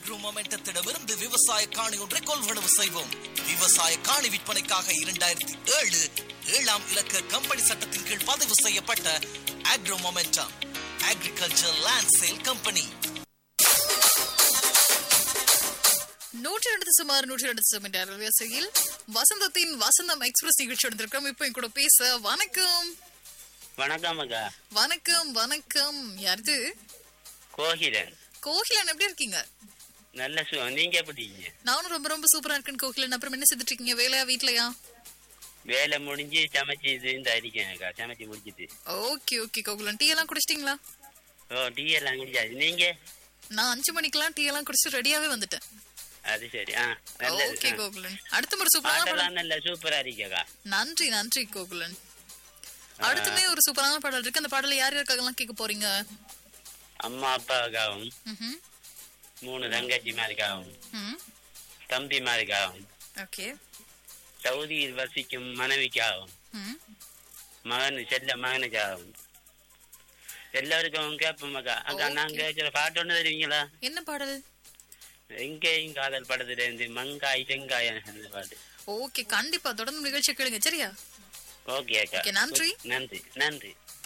Agro மொமெண்டத்திடமிருந்து விவசாய காணி ஒன்றை கொள்வனவு செய்வோம் விவசாய காணி விற்பனைக்காக இரண்டாயிரத்தி ஏழு ஏழாம் இலக்க கம்பெனி சட்டத்தின் கீழ் பதிவு செய்யப்பட்ட agro momentum agriculture land sale company நூற்றி ரெண்டு சுமார் நூற்றி ரெண்டு சுமார் வரிசையில் வசந்தத்தின் வசந்தம் எக்ஸ்பிரஸ் நிகழ்ச்சி எடுத்திருக்கோம் இப்போ என் கூட பேச வணக்கம் வணக்கம் அக்கா வணக்கம் வணக்கம் யாருது கோகிலன் கோகிலன் எப்படி இருக்கீங்க நல்ல சு நீங்க எப்படி இருக்கீங்க? நானும் ரொம்ப ரொம்ப சூப்பரா இருக்கேன் கோகிலன் அப்புறம் என்ன செஞ்சுட்டு இருக்கீங்க வேலையா வீட்லயா வேலை முடிஞ்சு சமைச்சு இது இந்த அடிக்கேன் அக்கா சமைச்சு முடிச்சிட்டு ஓகே ஓகே கோகுலன் டீ எல்லாம் குடிச்சிட்டீங்களா ஓ டீ எல்லாம் குடிச்சாச்சு நீங்க நான் அஞ்சு மணிக்கெல்லாம் டீ எல்லாம் குடிச்சு ரெடியாவே வந்துட்டேன் அது சரி ஆ நல்லது ஓகே ஆ. கோகுலன் அடுத்த ஒரு சூப்பரான படம் பாட்டெல்லாம் நல்ல சூப்பரா இருக்கக்கா நன்றி நன்றி கோகுலன் அடுத்துமே ஒரு சூப்பரான பாடல் இருக்கு அந்த பாடல யார் யாருக்காகலாம் கேட்க போறீங்க அம்மா அப்பாவுக்காகவும் ம்ஹும். மூணு தங்கச்சிமாருக்காகவும் ம் தம்பிமாருக்காகவும் ஓகே சவுதியில் வசிக்கும் மனைவிக்காகவும் ம் மகன் செல்ல மகனுக்காகவும் எல்லாருக்கும் கேட்போம் அக்கா அக்கா Okay. நான் கேட்கிற பாட்டு ஒன்று தெரியுங்களா என்ன பாடல் எங்கேயும் காதல் படத்துல இருந்து மங்காய் செங்காய் அந்த பாட்டு ஓகே கண்டிப்பா தொடர்ந்து நிகழ்ச்சி கேளுங்க சரியா ஓகே அக்கா Okay, நன்றி. நன்றி நன்றி